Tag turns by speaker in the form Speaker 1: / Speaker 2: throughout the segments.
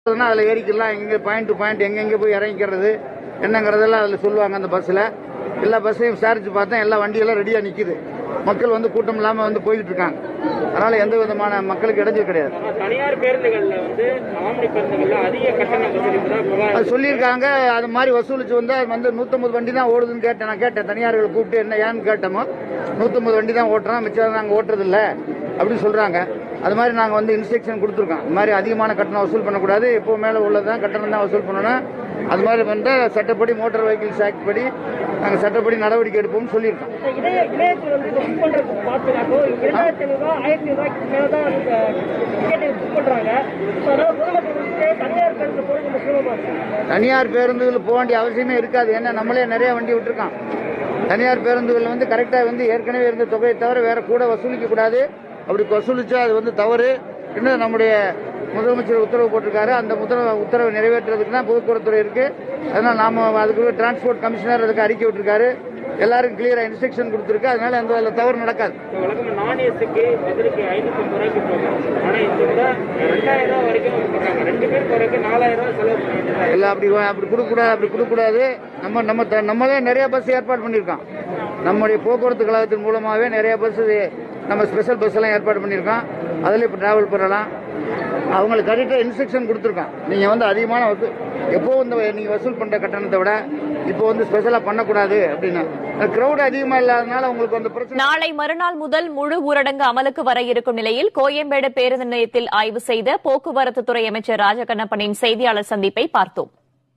Speaker 1: அதில் ஏறிக்கலாம் எங்கே point to point எங்கெங்கே போய் இறங்கிக்கிறது என்னங்கிறதெல்லாம் அதில் சொல்லுவாங்க அந்த பஸ்ஸில் எல்லா பஸ்ஸையும் விசாரிச்சு பார்த்தேன் எல்லா வண்டியெல்லாம் ரெடியாக நிற்கிது மக்கள் வந்து கூட்டம் இல்லாமல் வந்து போயிட்டு இருக்காங்க அதனால எந்த விதமான மக்களுக்கு இடைஞ்சல் கிடையாது
Speaker 2: ஆனா தனியார் பேருந்துகள்ல வந்து ஆம்னி பேருந்துகள்ல அதிக கட்டணம் வசூலிப்பதா புகார்
Speaker 1: அது சொல்லியிருக்காங்க அது மாதிரி வசூலிச்சு வந்து அது வந்து நூற்றம்பது வண்டி தான் ஓடுதுன்னு கேட்டேன் நான் கேட்டேன் தனியார்களை கூப்பிட்டு என்ன ஏன்னு கேட்டோமோ நூற்றம்பது வண்டி தான் ஓட்டுறோம் மிச்சம் நாங்கள் ஓட்டுறது இல்ல அப்படின்னு சொல்றாங்க அது மாதிரி நாங்கள் வந்து இன்ஸ்ட்ரக்ஷன் கொடுத்துருக்கோம் இது மாதிரி அதிகமான கட்டணம் வசூல் பண்ணக்கூடாது எப்போ மேலே உள்ளதான் கட்டணம் தான் வசூல் பண்ணணும் அது மாதிரி வந்து சட்டப்படி மோட்டார் வெஹிக்கிள்ஸ் ஆக்ட் படி நாங்கள் சட்டப்படி நடவடிக்கை எடுப்போம்னு சொல்லியிருக்கோம்
Speaker 3: இதய இணையத்தில் வந்து புக் பண்றதுக்கு பார்த்தீங்கன்னாக்கோ இரண்டாயிரத்தி ஐநூறு ரூபா ஆயிரத்தி ரூபாய்க்கு மேல தான் இந்த டிக்கெட் புக் பண்றாங்க ஸோ அதனால பொதுமக்களுக்கு தனியார் பேருந்து போறது ரொம்ப சுலபமா இருக்கு
Speaker 1: தனியார் பேருந்துகள் போக வேண்டிய அவசியமே இருக்காது ஏன்னா நம்மளே நிறைய வண்டி விட்டுருக்கோம் தனியார் பேருந்துகள் வந்து கரெக்டாக வந்து ஏற்கனவே இருந்த தொகையை தவிர வேற கூட வசூலிக்க கூடாது அப்படி வசூலிச்சா அது வந்து தவறு இன்னும் நம்முடைய முதலமைச்சர் உத்தரவு போட்டிருக்காரு அந்த உத்தரவு உத்தரவை நிறைவேற்றுறதுக்கு தான் போக்குவரத்துறை இருக்கு அதனால நாம அதுக்கு டிரான்ஸ்போர்ட் கமிஷனர் அதுக்கு அறிக்கை விட்டுருக்காரு எல்லாரும் கிளியரா இன்ஸ்ட்ரக்ஷன் கொடுத்துருக்கு அதனால எந்த அதுல தவறு நடக்காது
Speaker 2: இப்போ வழக்கமா நாணயத்துக்கு மதுரைக்கு ஐநூத்தி ஐம்பது ரூபாய்க்கு போகும் ஆனா இந்த கூட ரெண்டாயிரம் ரூபாய் வரைக்கும் கொடுக்குறாங்க ரெண்டு பேர் போறதுக்கு நாலாயிரம் ரூபாய் செலவு பண்ண வேண்டியதா இருக்கு.
Speaker 1: இல்ல அப்படி வா- அப்படி கொடுக்கக்கூடாது அப்படி கொடுக்கக்கூடாது நம்ம நம்ம த- நம்மளே நிறைய பஸ் ஏற்பாடு பண்ணியிருக்கோம் நம்முடைய போக்குவரத்து கழகத்தின் மூலமாகவே நிறைய பஸ் நம்ம ஸ்பெஷல் பஸ் எல்லாம் ஏற்பாடு பண்ணியிருக்கோம் அதில் இப்போ டிராவல் பண்ணலாம் அவங்களுக்கு கரெக்டாக இன்ஸ்ட்ரக்ஷன் கொடுத்துருக்கோம் நீங்கள் வந்து அதிகமான வசூ எப்போ இந்த நீங்கள் வசூல் பண்ணுற கட்டணத்தை விட இப்போ வந்து ஸ்பெஷலாக பண்ணக்கூடாது அப்படின்னு க்ரௌட் அதிகமாக இல்லாதனால உங்களுக்கு அந்த பிரச்சனை
Speaker 4: நாளை மறுநாள் முதல் முழு ஊரடங்கு அமலுக்கு வர இருக்கும் நிலையில் கோயம்பேடு பேருந்து நிலையத்தில் ஆய்வு செய்த போக்குவரத்து துறை அமைச்சர் ராஜகண்ணப்பனின் செய்தியாளர் சந்திப்பை பார்த்தோம்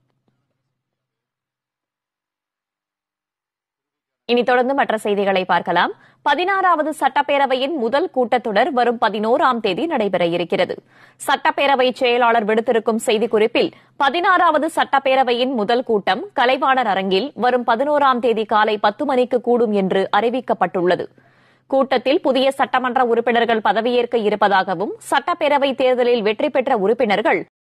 Speaker 4: இனி தொடர்ந்து மற்ற செய்திகளை பார்க்கலாம் பதினாறாவது சட்டப்பேரவையின் முதல் கூட்டத்தொடர் வரும் பதினோராம் தேதி நடைபெற இருக்கிறது சட்டப்பேரவை செயலாளர் விடுத்திருக்கும் செய்திக்குறிப்பில் பதினாறாவது சட்டப்பேரவையின் முதல் கூட்டம் கலைவாணர் அரங்கில் வரும் பதினோராம் தேதி காலை பத்து மணிக்கு கூடும் என்று அறிவிக்கப்பட்டுள்ளது கூட்டத்தில் புதிய சட்டமன்ற உறுப்பினர்கள் பதவியேற்க இருப்பதாகவும் சட்டப்பேரவை தேர்தலில் வெற்றி பெற்ற உறுப்பினர்கள்